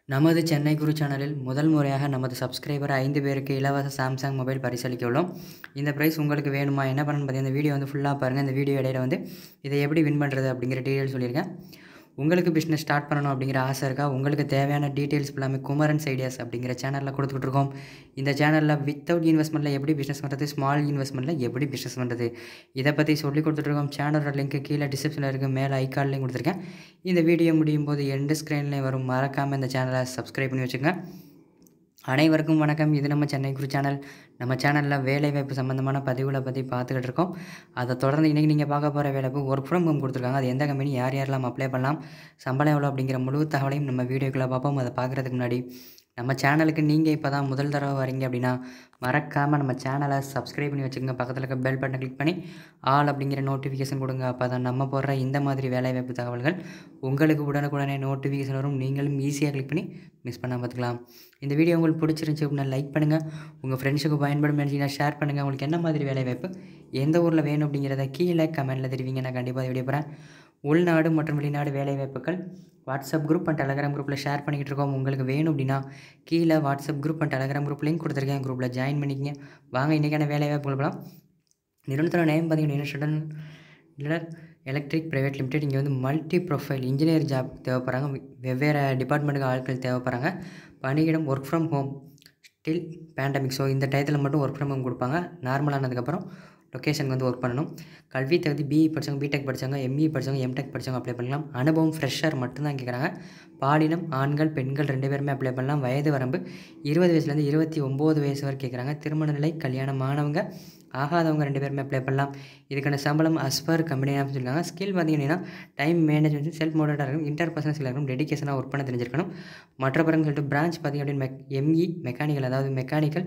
நமது சென்னை குரு சேனலில் முதல் முறையாக நமது சப்ஸ்கிரைபர் ஐந்து பேருக்கு இலவச சாம்சங் மொபைல் பரிசளிக்க உள்ளோம் இந்த ப்ரைஸ் உங்களுக்கு வேணுமா என்ன பண்ணணும்னு பார்த்தீங்கன்னா இந்த வீடியோ வந்து ஃபுல்லாக பாருங்கள் இந்த வீடியோ இடையில வந்து இதை எப்படி வின் பண்ணுறது அப்படிங்கிற டீட்டெயில் சொல்லியிருக்கேன் உங்களுக்கு பிஸ்னஸ் ஸ்டார்ட் பண்ணணும் அப்படிங்கிற ஆசை இருக்கா உங்களுக்கு தேவையான டீட்டெயில்ஸ் எல்லாமே குமரன்ஸ் ஐடியாஸ் அப்படிங்கிற சேனலில் கொடுத்துக்கிட்டு இருக்கோம் இந்த சேனலில் வித்தவுட் இன்வெஸ்ட்மெண்ட்டில் எப்படி பிஸ்னஸ் பண்ணுறது ஸ்மால் இன்வெஸ்ட்மெண்ட்டில் எப்படி பிஸ்னஸ் பண்ணுறது இதை பற்றி சொல்லி கொடுத்துட்ருக்கோம் சேனலோட லிங்க் கீழே டிஸ்கிரிப்ஷனில் இருக்குது மேலே ஐக்கார்ட்லேயும் கொடுத்துருக்கேன் இந்த வீடியோ முடியும் போது எண்டு ஸ்க்ரீன்லேயும் வரும் மறக்காமல் இந்த சேனலை சப்ஸ்கிரைப் பண்ணி வச்சுக்கோங்க அனைவருக்கும் வணக்கம் இது நம்ம சென்னை குரு சேனல் நம்ம சேனலில் வேலைவாய்ப்பு சம்மந்தமான பதிவுகளை பற்றி பார்த்துக்கிட்டு இருக்கோம் அதை தொடர்ந்து இன்றைக்கி நீங்கள் பார்க்க போகிற வேலைப்பு ஒர்க் ஃப்ரம் ஹோம் கொடுத்துருக்காங்க அது எந்த கம்பெனி யார் யாரெல்லாம் அப்ளை பண்ணலாம் சம்பளம் எவ்வளோ அப்படிங்கிற முழு தகவலையும் நம்ம வீடியோக்குள்ளே பார்ப்போம் அதை பார்க்குறதுக்கு முன்னாடி நம்ம சேனலுக்கு நீங்கள் இப்போ தான் முதல் தடவை வரீங்க அப்படின்னா மறக்காமல் நம்ம சேனலை சப்ஸ்கிரைப் பண்ணி வச்சுக்கோங்க பக்கத்தில் இருக்க பெல் பட்டனை கிளிக் பண்ணி ஆல் அப்படிங்கிற நோட்டிஃபிகேஷன் கொடுங்க அப்போ தான் நம்ம போடுற இந்த மாதிரி வேலைவாய்ப்பு தகவல்கள் உங்களுக்கு உடனுக்குடனே நோட்டிஃபிகேஷன் வரும் நீங்களும் ஈஸியாக கிளிக் பண்ணி மிஸ் பண்ணாமல் பார்த்துக்கலாம் இந்த வீடியோ உங்களுக்கு பிடிச்சிருந்துச்சி அப்படின்னா லைக் பண்ணுங்கள் உங்கள் ஃப்ரெண்ட்ஸுக்கு பயன்படும் நினச்சிங்கன்னா ஷேர் பண்ணுங்கள் உங்களுக்கு என்ன மாதிரி வேலைவாய்ப்பு எந்த ஊரில் வேணும் அப்படிங்கிறத கீழே கமெண்ட்டில் தெரிவிங்க நான் கண்டிப்பாக வீடியோ போகிறேன் உள்நாடு மற்றும் வெளிநாடு வேலைவாய்ப்புகள் வாட்ஸ்அப் குரூப் அண்ட் டெலகிராம் குரூப்பில் ஷேர் பண்ணிக்கிட்டு இருக்கோம் உங்களுக்கு வேணும் அப்படின்னா கீழே WhatsApp group and Telegram group link கொடுத்துருக்கேன் குரூப்பில் ஜாயின் பண்ணிக்கங்க வாங்க இன்றைக்கான வேலைவாய்ப்பு போகலாம் நிறுவனத்தோட நேம் பார்த்தீங்கன்னா ஸ்டூடெண்ட் இல்லை எலக்ட்ரிக் ப்ரைவேட் லிமிடெட் இங்கே வந்து மல்டி ப்ரொஃபைல் இன்ஜினியர் ஜாப் தேவைப்படுறாங்க வெவ்வேறு டிபார்ட்மெண்ட்டுக்கு ஆட்கள் தேவைப்படுறாங்க பணியிடம் work from home still pandemic so இந்த டயத்தில் மட்டும் ஒர்க் ஃப்ரம் ஹோம் கொடுப்பாங்க நார்மலானதுக்கப்புறம் லொக்கேஷனுக்கு வந்து ஒர்க் பண்ணணும் கல்வி தகுதி பிஇ படித்தவங்க பிடெக் படித்தவங்க எம்இ படித்தவங்க எம்டெக் படித்தவங்க அப்ளை பண்ணலாம் அனுபவம் ஃப்ரெஷர் மட்டும்தான் கேட்குறாங்க பாலினம் ஆண்கள் பெண்கள் ரெண்டு பேருமே அப்ளை பண்ணலாம் வயது வரம்பு இருபது வயசுலேருந்து இருபத்தி ஒம்பது வயசு வரை கேட்குறாங்க திருமண நிலை கல்யாணம் ஆனவங்க ஆகாதவங்க ரெண்டு பேருமே அப்ளை பண்ணலாம் இதுக்கான சம்பளம் அஸ்பர் கம்பெனி சொல்லியிருக்காங்க ஸ்கில் பார்த்தீங்கன்னா டைம் மேனேஜ்மெண்ட் செல்ஃப் மோட்டிவேட்டாக இருக்கும் இன்டர் பர்சனல் ஸ்கில் இருக்கணும் டெடிக்கேஷனாக ஒர்க் பண்ண தெரிஞ்சிருக்கணும் மற்ற பிறகு சொல்லிட்டு பிரான்ச் பார்த்திங்க அப்படின்னு மெக் எம்இ மெக்கானிக்கல் அதாவது மெக்கானிக்கல்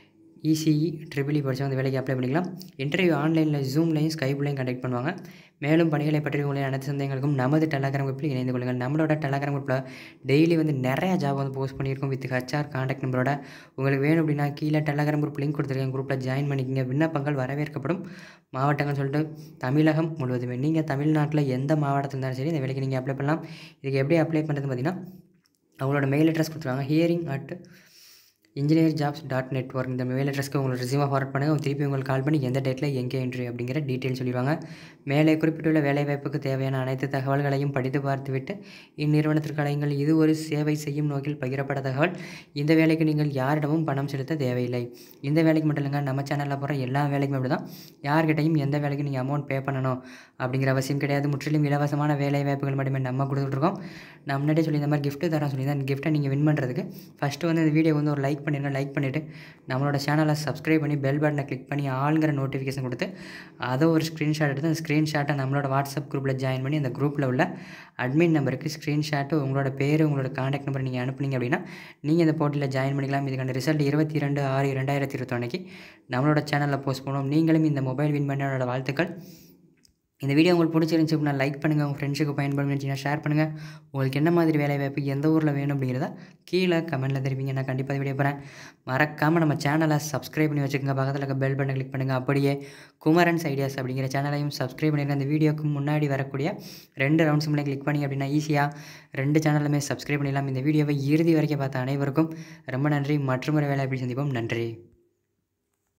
இசிஇ ட்ரிபிள் இ படித்தவங்க அந்த வேலைக்கு அப்ளை பண்ணிக்கலாம் இன்டர்வியூ ஆன்லைனில் ஜூம்லையும் ஸ்கைப்லையும் கண்டக்ட் பண்ணுவாங்க மேலும் பணிகளை பற்றி உங்களுடைய அனைத்து சந்தேகங்களுக்கும் நமது டெலகிராம் குரூப்பில் இணைந்து கொள்ளுங்கள் நம்மளோட டெலகிராம் குரூப்பில் டெய்லி வந்து நிறைய ஜாப் வந்து போஸ்ட் பண்ணியிருக்கோம் வித் ஹச்ஆர் காண்டாக்ட் நம்பரோட உங்களுக்கு வேணும் அப்படின்னா கீழே டெலகிராம் குரூப் லிங்க் கொடுத்துருக்கேன் குரூப்பில் ஜாயின் பண்ணிக்கிங்க விண்ணப்பங்கள் வரவேற்கப்படும் மாவட்டங்கள் சொல்லிட்டு தமிழகம் முழுவதுமே நீங்கள் தமிழ்நாட்டில் எந்த மாவட்டத்தில் இருந்தாலும் சரி இந்த வேலைக்கு நீங்கள் அப்ளை பண்ணலாம் இதுக்கு எப்படி அப்ளை பண்ணுறது பார்த்தீங்கன்னா அவங்களோட மெயில் அட்ரஸ் கொடுத்துருவாங்க hiring at engineer jobs dot network இந்த மெயில் அட்ரஸ்க்கு உங்களோட ரிசீவாக ஃபார்வர்ட் பண்ணுங்கள் திருப்பி உங்களுக்கு கால் பண்ணி எந்த டேட்டில் எங்கே என்ட்ரி அப்படிங்கிற டீட்டெயில் சொல்லிடுவாங்க மேலே குறிப்பிட்டுள்ள வேலைவாய்ப்புக்கு தேவையான அனைத்து தகவல்களையும் படித்து பார்த்துவிட்டு இந்நிறுவனத்திற்கு அழையுங்கள் இது ஒரு சேவை செய்யும் நோக்கில் பகிரப்பட்ட தகவல் இந்த வேலைக்கு நீங்கள் யாரிடமும் பணம் செலுத்த தேவையில்லை இந்த வேலைக்கு மட்டும் இல்லைங்க நம்ம சேனலில் போகிற எல்லா வேலைக்குமே அப்படி தான் யார்கிட்டையும் எந்த வேலைக்கு நீங்கள் அமௌண்ட் பே பண்ணணும் அப்படிங்கிற அவசியம் கிடையாது முற்றிலும் இலவசமான வேலை வாய்ப்புகள் மட்டுமே நம்ம கொடுத்துட்ருக்கோம் நான் முன்னாடியே சொல்லி இந்த மாதிரி கிஃப்ட்டு தரேன் சொல்லி அந்த கிஃப்ட்டை நீங்கள் வின் பண்ணுறதுக்கு ஃபஸ்ட்டு வந்து இந்த வீடியோ வந்து ஒரு லைக் பண்ணிடுங்க லைக் பண்ணிவிட்டு நம்மளோட சேனலை சப்ஸ்கிரைப் பண்ணி பெல் பட்டனை கிளிக் பண்ணி ஆளுங்கிற நோட்டிஃபிகேஷன் கொடுத்து அதை ஒரு ஸ்க்ரீன்ஷாட் எடுத்து அந்த ஸ்க்ரீன்ஷாட்டை நம்மளோட வாட்ஸ்அப் குரூப்பில் ஜாயின் பண்ணி அந்த குரூப்பில் உள்ள அட்மின் நம்பருக்கு ஸ்க்ரீன்ஷாட்டு உங்களோட பேர் உங்களோட காண்டாக்ட் நம்பர் நீங்கள் அனுப்புனீங்க அப்படின்னா நீங்கள் இந்த போட்டியில் ஜாயின் பண்ணிக்கலாம் இதுக்கான ரிசல்ட் இருபத்தி ரெண்டு ஆறு இரண்டாயிரத்தி இருபத்தொன்னைக்கு நம்மளோட சேனலில் போஸ்ட் பண்ணுவோம் நீங்களும் இந்த மொபைல் வின் பண்ணோட வாழ்த்துக்கள் இந்த வீடியோ உங்களுக்கு பிடிச்சிருந்துச்சி அப்படின்னா லைக் பண்ணுங்கள் உங்கள் ஃப்ரெண்ட்ஸுக்கு பயன்படும் நினச்சிங்கன்னா ஷேர் பண்ணுங்கள் உங்களுக்கு என்ன மாதிரி வேலை வாய்ப்பு எந்த ஊரில் வேணும் அப்படிங்கிறத கீழே கமெண்ட்டில் தெரிவிங்க நான் கண்டிப்பாக வீடியோ போகிறேன் மறக்காமல் நம்ம சேனலை சப்ஸ்கிரைப் பண்ணி வச்சுக்கோங்க பக்கத்தில் இருக்க பெல் பட்டனை கிளிக் பண்ணுங்கள் அப்படியே குமரன்ஸ் ஐடியாஸ் அப்படிங்கிற சேனலையும் சப்ஸ்கிரைப் பண்ணிடுங்க அந்த வீடியோக்கு முன்னாடி வரக்கூடிய ரெண்டு ரவுண்ட்ஸ் முன்னே கிளிக் பண்ணி அப்படின்னா ஈஸியாக ரெண்டு சேனலுமே சப்ஸ்கிரைப் பண்ணிடலாம் இந்த வீடியோவை இறுதி வரைக்கும் பார்த்த அனைவருக்கும் ரொம்ப நன்றி மற்றொரு வேலை எப்படி சந்திப்போம் நன்றி